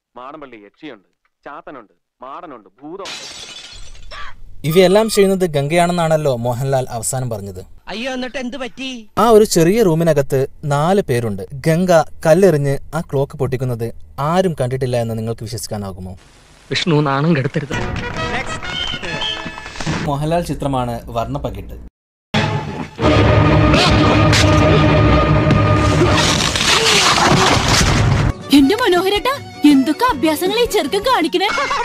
മാടമ്പള്ളി യക്ഷിയുണ്ട് ചാത്തനുണ്ട് മാടനുണ്ട് ഭൂതമുണ്ട് ഇവയെല്ലാം ചെയ്യുന്നത് ഗംഗയാണെന്നാണല്ലോ മോഹൻലാൽ അവസാനം പറഞ്ഞത് അയ്യോ എന്നിട്ട് എന്ത് പറ്റി ആ ഒരു ചെറിയ റൂമിനകത്ത് നാല് പേരുണ്ട് ഗംഗ കല്ലെറിഞ്ഞ് ആ ക്ലോക്ക് പൊട്ടിക്കുന്നത് ആരും കണ്ടിട്ടില്ല എന്ന് നിങ്ങൾക്ക് വിശ്വസിക്കാനാകുമോ വിഷ്ണു നാണം കെടുത്തരുത് മോഹൻലാൽ ചിത്രമാണ് വർണ്ണപ്പകിട്ട് എന്റെ മനോഹരട്ട എന്തൊക്കെ അഭ്യാസങ്ങൾ ഈ ചെറുക്കൻ കാണിക്കണേ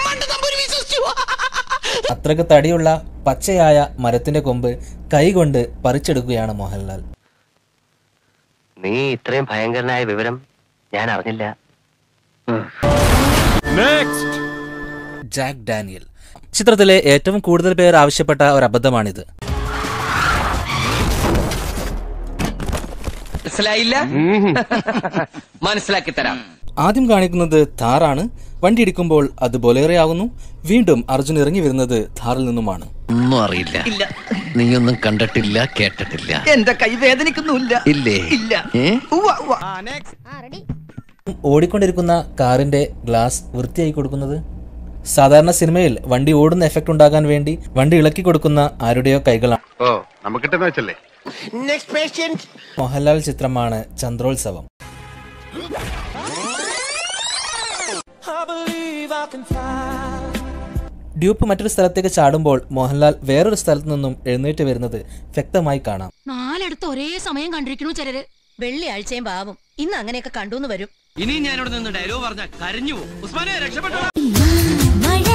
അത്രക്ക് തടിയുള്ള പച്ചയായ മരത്തിന്റെ കൊമ്പ് കൈകൊണ്ട് പറിച്ചെടുക്കുകയാണ് മോഹൻലാൽ നീ ഇത്രയും ഭയങ്കരനായ വിവരം ഞാൻ അറിഞ്ഞില്ല ജാക്ക് ഡാനിയൽ ചിത്രത്തിലെ ഏറ്റവും കൂടുതൽ പേർ ആവശ്യപ്പെട്ട ഒരു അബദ്ധമാണിത് മനസ്സിലായില്ല മനസ്സിലാക്കി തരാം ആദ്യം കാണിക്കുന്നത് ഥാറാണ് വണ്ടി ഇടിക്കുമ്പോൾ അത് ബൊലേറയാകുന്നു വീണ്ടും അർജുൻ ഇറങ്ങി വരുന്നത് ഥാറിൽ നിന്നുമാണ് ഒന്നും അറിയില്ല നീയൊന്നും കണ്ടിട്ടില്ല കേട്ടിട്ടില്ല എന്റെ കൈ വേദനിക്കുന്നില്ല ഇല്ലേ ഇല്ല ഏ ഓടിക്കൊണ്ടിരിക്കുന്ന കാറിന്റെ ഗ്ലാസ് വൃത്തിയായി കൊടുക്കുന്നത് സാധാരണ സിനിമയിൽ വണ്ടി ഓടുന്ന എഫക്റ്റ് ഉണ്ടാകാൻ വേണ്ടി വണ്ടി ഇളക്കി കൊടുക്കുന്ന ആരുടെയോ കൈകളാണ് ഓ നമുക്കിട്ടെന്ന് വെച്ചല്ലേ മോഹൻലാൽ ചിത്രമാണ് ചന്ദ്രോത്സവം ഡ്യൂപ്പ് മറ്റൊരു സ്ഥലത്തേക്ക് ചാടുമ്പോൾ മോഹൻലാൽ വേറൊരു സ്ഥലത്തു നിന്നും എഴുന്നേറ്റ് വരുന്നത് വ്യക്തമായി കാണാം നാലെടുത്ത് ഒരേ സമയം കണ്ടിരിക്കണു ചിലര് വെള്ളിയാഴ്ചയും പാവും ഇന്ന് അങ്ങനെയൊക്കെ കണ്ടുന്ന് വരും ഇനി ഞാനിവിടെ നിന്ന് ഡയലോഗ് പറഞ്ഞ കരഞ്ഞു പോകും ഉസ്മാനെ രക്ഷപ്പെട്ടോ മഴ